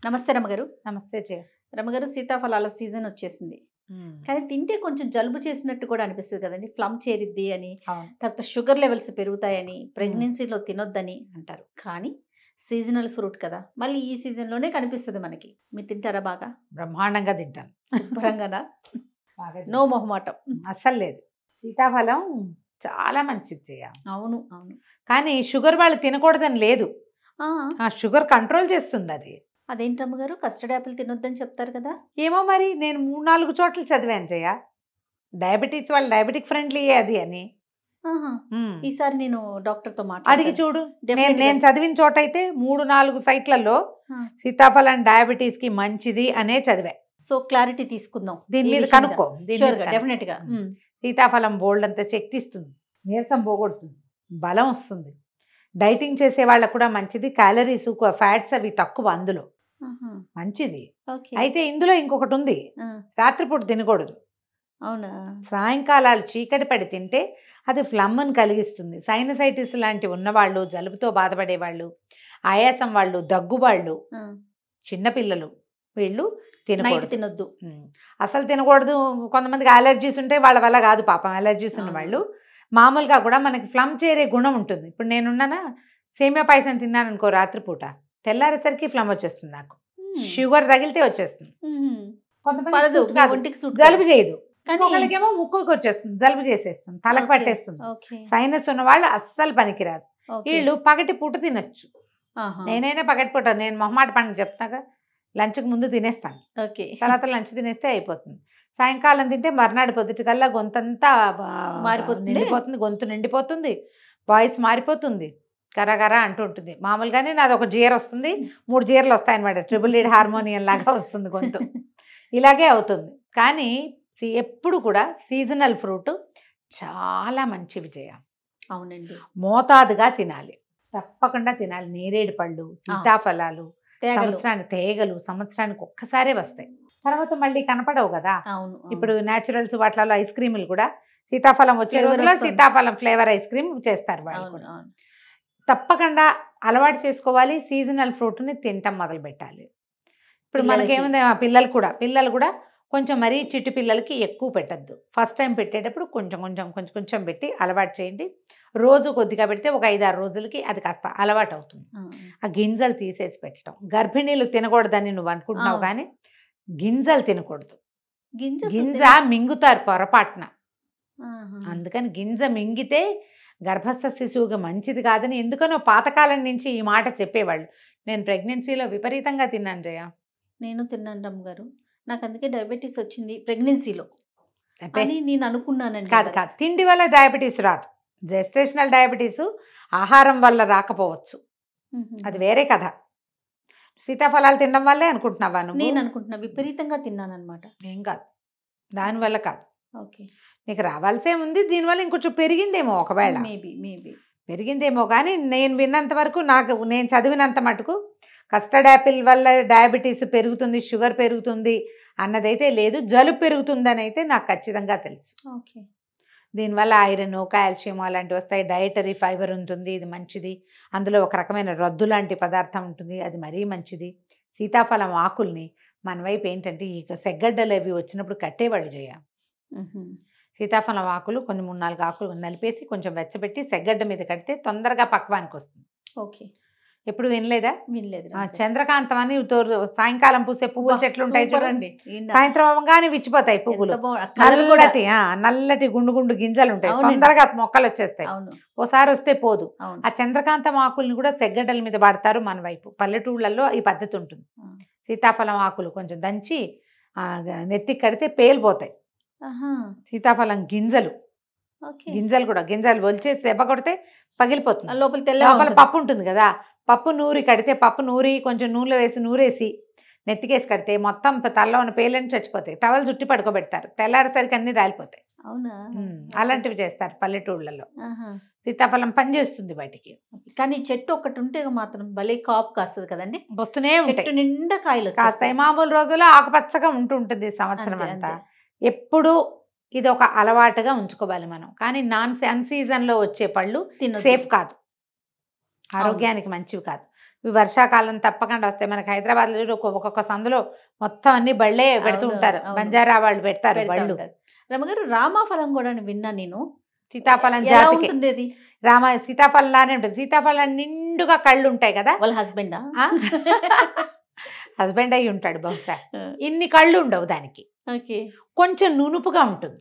నమస్తే రమగారు నమస్తే జయ రమగారు సీతాఫలాల సీజన్ వచ్చేసింది కానీ తింటే కొంచెం జలుబు చేసినట్టు కూడా అనిపిస్తుంది కదండి ఫ్లమ్ చేరిద్ది అని అవును తర్వాత షుగర్ లెవెల్స్ పెరుగుతాయని ప్రెగ్నెన్సీలో తినొద్దని అంటారు కానీ సీజనల్ ఫ్రూట్ కదా మళ్ళీ ఈ సీజన్లోనే కనిపిస్తుంది మనకి మీరు తింటారా బాగా బ్రహ్మాండంగా తింటాను శుభ్రంగానా బాగా నో మొహమాటం అస్సలు లేదు సీతాఫలం చాలా మంచిది చేయ అవును అవును కానీ షుగర్ వాళ్ళు తినకూడదని లేదు ఆ, ఆ షుగర్ కంట్రోల్ చేస్తుంది అది అదేంటి రమ్మగారు కస్టర్డ్ యాపిల్ తినొద్దని చెప్తారు కదా ఏమో మరి నేను మూడు నాలుగు చోట్ల చదివాను జయ డయాబెటీస్ వాళ్ళు డయాబెటిక్ ఫ్రెండ్లీ అది అని ఆహా. ఉమ్. ఈసారి నేను డాక్టర్ తో అడిగి మాట్లాడి చూడు నేను Definitely నేను చదివిన చోట అయితే మూడు నాలుగు సైట్లలో ఆ. సీతాఫలం డయాబెటీస్ కి మంచిది అనే చదివా సో క్లారిటీ తీసుకుందాం దీని ఈ మీద విషయం కనుక్కో దీని షూర్ మీద గా కనుక్కో. డెఫినెట్ గా ఉమ్. సీతాఫలం బోల్డ్ అంత శక్తి ఇస్తుంది నీరసం పోగొడుతుంది బలం వస్తుంది డైటింగ్ చేసే వాళ్ళకు కూడా మంచిది క్యాలరీస్ ఫ్యాట్స్ అవి తక్కువ అందులో మంచిది ఓకే అయితే ఇందులో ఇంకొకటి ఉంది రాత్రిపూట తినకూడదు అవునా సాయంకాలాలు చీకటి పడి తింటే అది ఫ్లమ్ని కలిగిస్తుంది సైనసైటిస్ లాంటివి ఉన్నవాళ్ళు జలుబుతో బాధపడే వాళ్ళు ఆయాసం వాళ్ళు దగ్గు వాళ్ళు చిన్నపిల్లలు వీళ్ళు నైట్ తినకూడదు తినొద్దు ఉమ్. అసలు తినకూడదు కొంతమందికి అలర్జీస్ ఉంటే వాళ్ళ వల్ల కాదు పాపం అలర్జీస్ ఉన్న అవును. వాళ్ళు మామూలుగా కూడా మనకి ఫ్లమ్ చేరే గుణం ఉంటుంది ఇప్పుడు నేనున్నానా సేమియా పాయసం తిన్నాను అనుకో రాత్రిపూట తెల్లారేసరికి ఫ్లమ్ వచ్చేస్తుంది నాకు మ్మ్. షుగర్ తగిలితే వచ్చేస్తుంది మ్మ్. కొంతమంది పడదు suit మీ కాదు. ఒంటికి సూట్ జలుబు చేయదు కానీ ఒకరికేమో ముక్కుకి వచ్చేస్తుంది జలుబు చేసేస్తుంది తలకు ఓకే. పట్టేస్తుంది ఓకే సైనస్ ఉన్న వాళ్ళు అస్సలు పనికిరాదు ఓకే. వీళ్ళు పగటి పూట తినొచ్చు ఆహా. నేనైనా పగటి పూట నేను మొహమాట పండుగ చెప్తాగా లంచ్కి ముందు తినేస్తాను ఓకే తర్వాత లంచ్ తినేస్తే అయిపోతుంది సాయంకాలం తింటే మర్నాడు పొద్దుటికల్లా గొంతంతా ఆ, మారిపోతుంది? నిండిపోతుంది గొంతు నిండిపోతుంది వాయిస్ మారిపోతుంది కరగర అంటూ ఉంటుంది మామూలుగానే నాది ఒక జీర వస్తుంది మూడు జీరలు వస్తాయన్నమాట ట్రిపుల్ లీడ్ హార్మోనియం లాగా వస్తుంది గొంతు ఇలాగే అవుతుంది కానీ సి- ఎప్పుడు కూడా సీజనల్ ఫ్రూట్ చాలా మంచివి చేయాలి అవునండి మోతాదుగా తినాలి తప్పకుండా తినాలి నేరేడు పళ్ళు సీతాఫలాలు తేగలు సంవత్సరానికి తేగలు సంవత్సరానికి ఒక్కసారే వస్తాయి తర్వాత మళ్ళీ కనపడవు కదా అవును అవును. ఇప్పుడు న్యాచురల్స్ వాటిలలో ఐస్ క్రీములు కూడా సీతాఫలం వచ్చే Flavor రోజుల్లో వస్తుంది. సీతాఫలం ఫ్లేవర్ ఐస్ క్రీమ్ చేస్తారు వాళ్ళు అవును కూడా. అవును తప్పకుండా అలవాటు చేసుకోవాలి సీజనల్ ఫ్రూట్ని తినటం మొదలు పెట్టాలి ఇప్పుడు పిల్లలకి. మనకేముంది ఆ పిల్లలు కూడా పిల్లలు కూడా కొంచెం మరీ చిట్టి పిల్లలకి ఎక్కువ పెట్టద్దు ఫస్ట్ టైం పెట్టేటప్పుడు కొంచెం కొంచెం కొంచెం కొంచెం పెట్టి అలవాటు చేయండి రోజు కొద్దిగా పెడితే ఒక ఐదారు రోజులకి అది కాస్త అలవాటు అవుతుంది ఆ, ఆ గింజలు తీసేసి పెట్టడం గర్భిణీలు తినకూడదని నువ్వు అనుకుంటున్నావు అవును. కానీ గింజలు తినకూడదు గింజ గింజ మింగుతారు పొరపాటున ఆహా. అందుకని గింజ మింగితే గర్భస్థ శిశువుకి మంచిది కాదని ఎందుకనో పాతకాలం నుంచి ఈ మాట చెప్పేవాళ్ళు నేను ప్రెగ్నెన్సీలో విపరీతంగా తిన్నాను జయ నేను తిన్నాను రమ్మ గారు నాకు అందుకే డయాబెటీస్ వచ్చింది ప్రెగ్నెన్సీలో అబ్బే, అని నేను అనుకున్నానండి కాదు కాదు తిండి వల్ల డయాబెటీస్ రాదు జెస్టేషనల్ డయాబెటీస్ ఆహారం వల్ల రాకపోవచ్చు మ్మ్. అది వేరే కథ సీతాఫలాలు తినడం వల్లే అనుకుంటున్నావా నేను నువ్వు అనుకుంటున్నా విపరీతంగా తిన్నాను అనమాట ఏం కాదు దానివల్ల కాదు ఓకే నీకు రావాల్సే ఉంది దీనివల్ల ఇంకొంచెం పెరిగిందేమో ఒకవేళ మేబీ మేబీ పెరిగిందేమో కానీ నేను విన్నంత వరకు నాకు నేను చదివినంత మటుకు కస్టర్డ్ యాపిల్ వల్ల డయాబెటీస్ పెరుగుతుంది షుగర్ పెరుగుతుంది అన్నదైతే లేదు జలుబు పెరుగుతుందని అయితే నాకు ఖచ్చితంగా తెలుసు ఓకే దీనివల్ల ఐరన్ కాల్షియం అలాంటివి వస్తాయి డయటరీ ఫైబర్ ఉంటుంది ఇది మంచిది అందులో ఒక రకమైన రద్దు లాంటి పదార్థం ఉంటుంది అది మరీ మంచిది సీతాఫలం ఆకుల్ని మన వైపు ఏంటంటే ఈ సెగ్గడ్డలు అవి వచ్చినప్పుడు కట్టేవాళ్ళు చేయ మ్మ్. సీతాఫలం ఆకులు కొన్ని మూడు నాలుగు ఆకులు నలిపేసి కొంచెం వెచ్చబెట్టి సెగ్గడ్డ మీద కడితే తొందరగా పక్వానికి వస్తుంది ఓకే ఎప్పుడు వినలేదా వినలేదు ఆ, చంద్రకాంతం అని తోరు సాయంకాలం పూసే పువ్వుల చెట్లు ఉంటాయి చూడండి అండి సాయంత్రం అవ్వగానే విచ్చిపోతాయి పువ్వులు నల్లటి ఆ, నల్లటి గుండు గుండు గింజలు ఉంటాయి అవునండి. తొందరగా మొక్కలు వచ్చేస్తాయి అవును ఓసారి వస్తే పోదు అవును ఆ చంద్రకాంతం ఆకుల్ని కూడా సెగ్గడ్డల మీద వాడతారు మన వైపు పల్లెటూళ్ళల్లో ఈ పద్ధతి ఉంటుంది ఆ. సీతాఫలం ఆకులు కొంచెం దంచి ఆ, గ- నెత్తికి కడితే పేలిపోతాయి ఆహా సీతాఫలం గింజలు ఓకే గింజలు కూడా గింజలు ఒలిచేసి దెబ్బ కొడితే పగిలిపోతుంది లోపల తెల్ల లోపల పప్పు ఉంటుంది కదా పప్పు నూరి కడితే పప్పు నూరి కొంచెం నూనెలో వేసి నూరేసి నెత్తికేసి కడితే మొత్తం తలలో ఉన్న పేలని చచ్చిపోతాయి టవల్ చుట్టి పడుకోబెడతారు తెల్లారేసరికి అన్ని రాలిపోతాయి అవునా ఉమ్, అలాంటివి చేస్తారు పల్లెటూళ్ళలో ఆహా. సీతాఫలం పనిచేస్తుంది వాటికి కానీ చెట్టు ఒకటి ఉంటే మాత్రం భలే కాపు కాస్తుంది కదండి వస్తూనే చెట్టు ఉంటాయి నిండా కాయలు కాస్తాయి వచ్చేస్తాయి. మామూలు రోజుల్లో ఆకుపచ్చగా ఉంటుంటుంది సంవత్సరం అంతే, అంతా అంతే. ఎప్పుడు ఇది ఒక అలవాటుగా ఉంచుకోవాలి మనం కానీ నాన్ అన్ సీజన్లో వచ్చే పళ్ళు తినొద్దు. సేఫ్ కాదు ఆరోగ్యానికి మంచివి కాదు ఇవి వర్షాకాలం తప్పకుండా వస్తాయి మనకి హైదరాబాద్లో చూడు ఒక్కొక్క- ఒక్కొక్క సందులో మొత్తం అన్ని బళ్ళే పెడుతూ అవును, ఉంటారు అవును. బంజారా వాళ్ళు పెడతారు పెడతా బళ్ళు ఉంటారు. రమగారు రామాఫలం కూడా విన్నా నేను సీతాఫలం ఎలా జాతికి ఉంటుంది అది రామ సీతాఫలం లానే ఉంటుంది సీతాఫలం నిండుగా కళ్ళు ఉంటాయి కదా వాళ్ళ హస్బెండా ఆ? హస్బెండ్ అయి ఉంటాడు బహుశా ఇన్ని కళ్ళు ఉండవు దానికి ఓకే కొంచెం నునుపుగా ఉంటుంది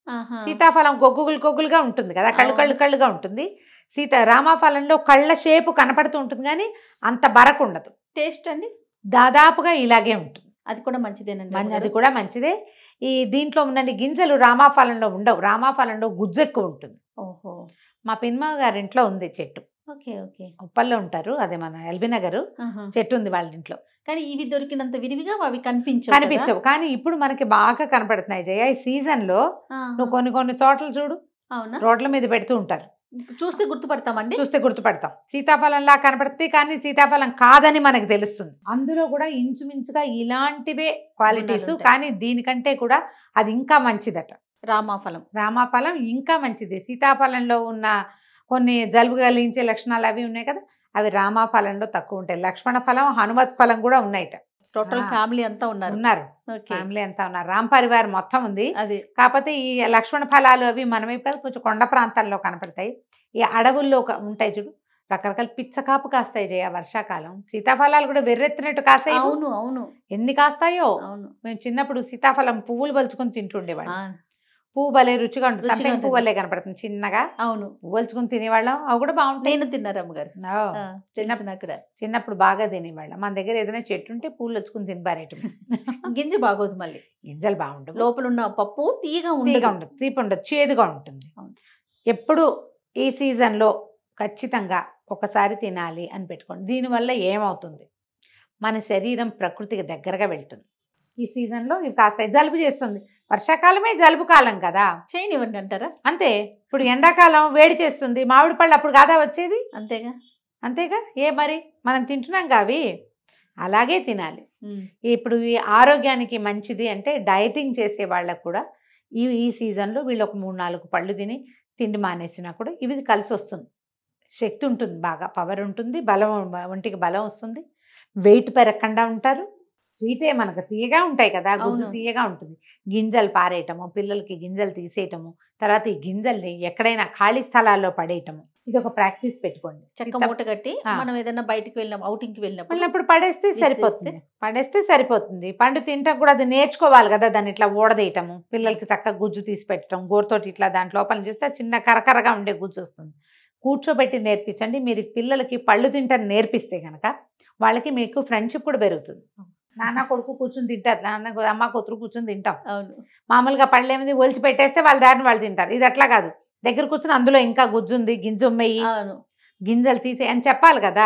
సీతాఫలం గొగ్గులు గొగ్గులుగా ఉంటుంది కదా కళ్ళు కళ్ళు కళ్ళుగా ఉంటుంది సీత రామాఫలంలో కళ్ళ షేపు కనపడుతూ ఉంటుంది కానీ అంత బరకు ఉండదు టేస్ట్ అండి దాదాపుగా ఇలాగే ఉంటుంది అది కూడా మంచిదేనండి మన- అది రమగారు. కూడా మంచిదే ఈ దీంట్లో ఉన్న గింజలు రామాఫలంలో ఉండవు రామాఫలంలో గుజ్జు ఎక్కువ ఉంటుంది ఓహో మా పిన్మావ గారి ఇంట్లో ఉంది చెట్టు ఓకే ఓకే ఉప్పల్లో ఉంటారు అదే మన ఎల్బీ నగర్ ఆహా. చెట్టు ఉంది వాళ్ళ ఇంట్లో కానీ ఇవి దొరికినంత విరివిగా అవి కనిపించవు కదా? కనిపించవు కానీ ఇప్పుడు మనకి బాగా కనపడుతున్నాయి జయ ఈ సీజన్ లో ఆహా. నువ్వు కొన్ని కొన్ని చోట్ల చూడు అవునా రోడ్ల మీద పెడుతూ ఉంటారు చూస్తే గుర్తుపడతామండి చూస్తే గుర్తుపడతాం సీతాఫలంలా కనపడుతుంది కానీ సీతాఫలం కాదని మనకు తెలుస్తుంది అందులో కూడా ఇంచుమించుగా ఇలాంటివే క్వాలిటీస్ గుణాలుంటాయి. కానీ దీనికంటే కూడా అది ఇంకా మంచిదట రామాఫలం రామాఫలం ఇంకా మంచిది సీతాఫలంలో ఉన్న కొన్ని జలుబు కలిగించే లక్షణాలు అవి ఉన్నాయి కదా అవి రామాఫలంలో తక్కువ ఉంటాయి లక్ష్మణ ఫలం హనుమత్ ఫలం కూడా ఉన్నాయట టోటల్ ఆ. ఫ్యామిలీ అంతా ఉన్నారు ఉన్నారు ఓకే ఫ్యామిలీ అంతా ఉన్నారు రామ్ పరివార్ మొత్తం ఉంది అదే కాకపోతే ఈ లక్ష్మణ ఫలాలు అవి మన వైపు కాదు, కొంచెం కొండ ప్రాంతాల్లో కనపడతాయి ఈ అడవుల్లో ఒక- ఉంటాయి చూడు రకరకాల పిచ్చకాపు కాస్తాయి జయ వర్షాకాలం సీతాఫలాలు కూడా వెర్రెత్తినట్టు కాస్తాయి అవును అవును ఎన్ని కాస్తాయో అవును మేము చిన్నప్పుడు సీతాఫలం పువ్వులు పలుచుకుని తింటుండేవాళ్ళం ఆ, పువ్వు భలే రుచిగా ఉంటుంది రుచిగా సంపెంగ ఉంటుంది. పువ్వు వల్లే కనపడుతుంది చిన్నగా అవును పువ్వు పలుచుకుని తినేవాళ్ళం అవి కూడా బాగుంటాయి నేను తిన్నారు అమ్మగారు ఓ, ఆ, తెలుసు నాకు కూడా. చిన్నప్పుడు బాగా తినేవాళ్ళం మన దగ్గర ఏదైనా చెట్టు ఉంటే పూలు వచ్చుకుని తినిపారేట గింజ బాగోదు మళ్ళీ గింజలు బాగుండవు లోపల ఉన్న పప్పు తీయగా తీగా ఉండదు ఉండదు తీపి ఉండదు చేదుగా ఉంటుంది అవును. ఎప్పుడు ఈ సీజన్లో ఖచ్చితంగా ఒకసారి తినాలి అని పెట్టుకోండి దీనివల్ల ఏమవుతుంది మన శరీరం ప్రకృతికి దగ్గరగా వెళ్తుంది ఈ సీజన్లో ఇవి కాస్త జలుబు చేస్తుంది వర్షాకాలమే జలుబు కాలం కదా చేయనివ్వండి అంటారా అంతే ఇప్పుడు ఎండాకాలం వేడి చేస్తుంది మామిడి పళ్ళు అప్పుడు కాదా వచ్చేది అంతేగా అంతేగా ఏ మరి మనం తింటున్నాం కావి అలాగే తినాలి ఉమ్. ఇప్పుడు ఈ ఆరోగ్యానికి మంచిది అంటే డైటింగ్ చేసే వాళ్ళకు కూడా ఈ ఈ సీజన్లో వీళ్ళు ఒక మూడు నాలుగు పళ్ళు తిని తిండి మానేసినా కూడా ఇవి కలిసి వస్తుంది శక్తి ఉంటుంది బాగా పవర్ ఉంటుంది బలం ఒంటికి బలం వస్తుంది వెయిట్ పెరగకుండా ఉంటారు స్వీటే మనకు తీయగా ఉంటాయి కదా గుజ్జు అవును. తీయగా ఉంటుంది గింజలు పారేయటము పిల్లలకి గింజలు తీసేయటము తర్వాత ఈ గింజల్ని ఎక్కడైనా ఖాళీ స్థలాల్లో పడేయటము ఇది ఒక ప్రాక్టీస్ పెట్టుకోండి చెక్క సీతా- మూట కట్టి ఆ. మనం ఏదైనా బయటికి వెళ్ళిన outing కి వెళ్ళినప్పుడు వెళ్ళినప్పుడు పడేస్తే తీసేస్తే? సరిపోతుంది పడేస్తే సరిపోతుంది పండు తింటాం కూడా అది నేర్చుకోవాలి కదా దాన్ని ఇట్లా ఊడదేయటము పిల్లలకి చక్కగా గుజ్జు తీసి పెట్టడం గోరుతోటి ఇట్లా దాంట్లో లోపల చూస్తే చిన్న కరకరగా ఉండే గుజ్జు వస్తుంది కూర్చోబెట్టి నేర్పించండి మీరు పిల్లలకి పళ్ళు తింటారు నేర్పిస్తే కనుక వాళ్ళకి మీకు ఫ్రెండ్షిప్ కూడా పెరుగుతుంది నాన్న కొడుకు కూర్చుని తింటారు నాన్న అమ్మ కూతురు కూర్చుని తింటాం అవును మామూలుగా పళ్ళు ఏమిది ఒలిచి పెట్టేస్తే వాళ్ళ దారిని వాళ్ళు తింటారు ఇది అట్లా కాదు దగ్గర కూర్చుని అందులో ఇంకా గుజ్జు ఉంది గింజ ఉమ్మేయి అవును గింజలు తీసి అని చెప్పాలి కదా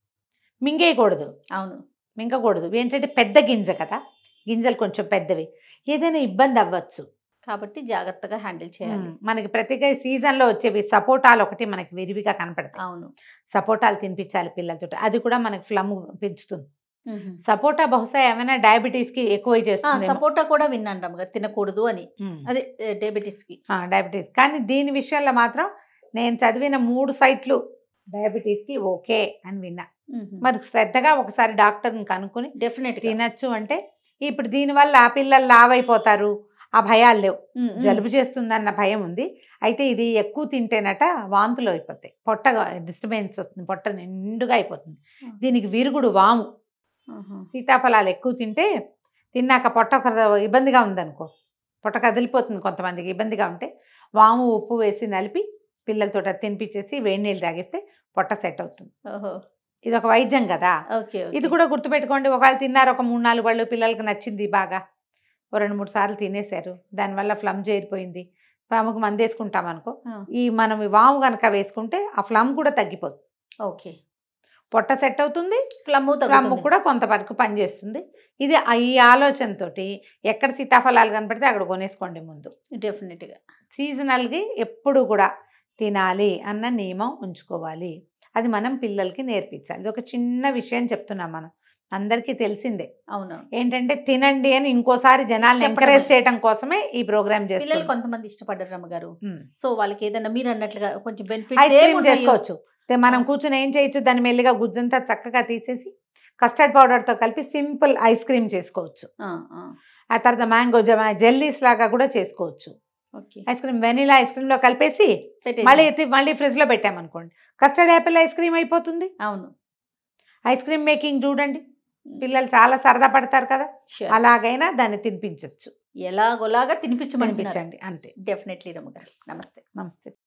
మింగేయకూడదు అవును మింగకూడదు ఏంటంటే పెద్ద గింజ కదా గింజలు కొంచెం పెద్దవి ఏదైనా ఇబ్బంది అవ్వచ్చు కాబట్టి జాగ్రత్తగా హ్యాండిల్ చేయాలి మనకి ప్రతిగా సీజన్లో వచ్చేవి సపోటాలు ఒకటి మనకి విరివిగా కనపడతాయి అవును సపోటాలు తినిపించాలి పిల్లలతో అది కూడా మనకి ఫ్లమ్ పెంచుతుంది మ్మ్. సపోటా బహుశా ఏమైనా డయాబెటీస్కి ఎక్కువ ఆ, చేస్తుంది సపోటా కూడా విన్నాను రమ్మగారు తినకూడదు అని అదే డయాబెటీస్ కి డయాబెటీస్ కానీ దీని విషయంలో మాత్రం నేను చదివిన మూడు సైట్లు డయాబెటీస్కి ఓకే అని విన్నా మరి శ్రద్ధగా ఒకసారి డాక్టర్ని కనుక్కొని డెఫినెట్ తినచ్చు అంటే ఇప్పుడు దీనివల్ల పిల్లలు లావైపోతారు ఆ భయాలు లేవు జలుబు చేస్తుందన్న భయం ఉంది అయితే ఇది ఎక్కువ తింటేనట వాంతులు అయిపోతాయి పొట్ట డిస్టర్బెన్స్ వస్తుంది పొట్ట నిండుగా అయిపోతుంది దీనికి విరుగుడు వాము సీతాఫలాలు ఎక్కువ తింటే తిన్నాక పొట్ట ఒక ఇబ్బందిగా ఉందనుకో పొట్ట కదిలిపోతుంది కొంతమందికి ఇబ్బందిగా ఉంటే వాము ఉప్పు వేసి నలిపి పిల్లలతో అది తినిపించేసి వేడి నీళ్ళు తాగిస్తే పొట్ట సెట్ అవుతుంది ఓహో ఇది ఒక వైద్యం కదా ఓకే ఇది కూడా గుర్తుపెట్టుకోండి ఒకవేళ తిన్నారు ఒక మూడు నాలుగు వాళ్ళు పిల్లలకి నచ్చింది బాగా ఓ రెండు మూడు సార్లు తినేశారు దానివల్ల ఫ్లమ్ చేరిపోయింది ఫ్లమ్కి మందు వేసుకుంటాం అనుకో ఈ మనం ఈ వాము కనుక వేసుకుంటే ఆ ఫ్లమ్ కూడా తగ్గిపోతుంది ఓకే పొట్ట సెట్ అవుతుంది ఫ్లమ్ ఫ్లమ్ కూడా కొంతవరకు పనిచేస్తుంది ఇది ఆ- ఈ ఆలోచనతోటి ఎక్కడ సీతాఫలాలు కనపడితే అక్కడ కొనేసుకోండి ముందు డెఫినెట్ గా సీజనల్కి ఎప్పుడు కూడా తినాలి అన్న నియమం ఉంచుకోవాలి అది మనం పిల్లలకి నేర్పించాలి ఇది ఒక చిన్న విషయం చెప్తున్నాం మనం అందరికీ తెలిసిందే అవును ఏంటంటే తినండి అని ఇంకోసారి జనాల్ని చెప్పడం. ఎంకరేజ్ చేయడం కోసమే ఈ ప్రోగ్రామ్ పిల్లలు చేస్తాం కొంతమంది ఇష్టపడ్డారు రమ్మగారు సో వాళ్ళకి ఏదైనా మీరు అన్నట్లుగా కొంచెం ఐస్ క్రీమ్ బెనిఫిట్స్ చేసుకోవచ్చు అయితే మనం కూర్చొని ఏం చేయొచ్చు దాన్ని మెల్లిగా గుజ్జంతా చక్కగా తీసేసి కస్టర్డ్ పౌడర్తో కలిపి సింపుల్ ఐస్ క్రీమ్ చేసుకోవచ్చు ఆ, ఆ, ఆ తర్వాత మ్యాంగో జెల్లీస్ లాగా కూడా చేసుకోవచ్చు okay ice cream vanilla ice క్రీమ్లో కలిపేసి పెట్టేసి. మళ్ళీ ఎత్తి మళ్ళీ ఫ్రిడ్జ్లో పెట్టామనుకోండి కస్టర్డ్ యాపిల్ ఐస్ క్రీమ్ అయిపోతుంది అవును ఐస్ క్రీమ్ మేకింగ్ చూడండి పిల్లలు చాలా సరదా పడతారు కదా Sure. అలాగైనా దాన్ని తినిపించవచ్చు ఎలాగోలాగా తినిపించమని తినిపించండి అంతే డెఫినెట్లీ రమ్మ గారు నమస్తే నమస్తే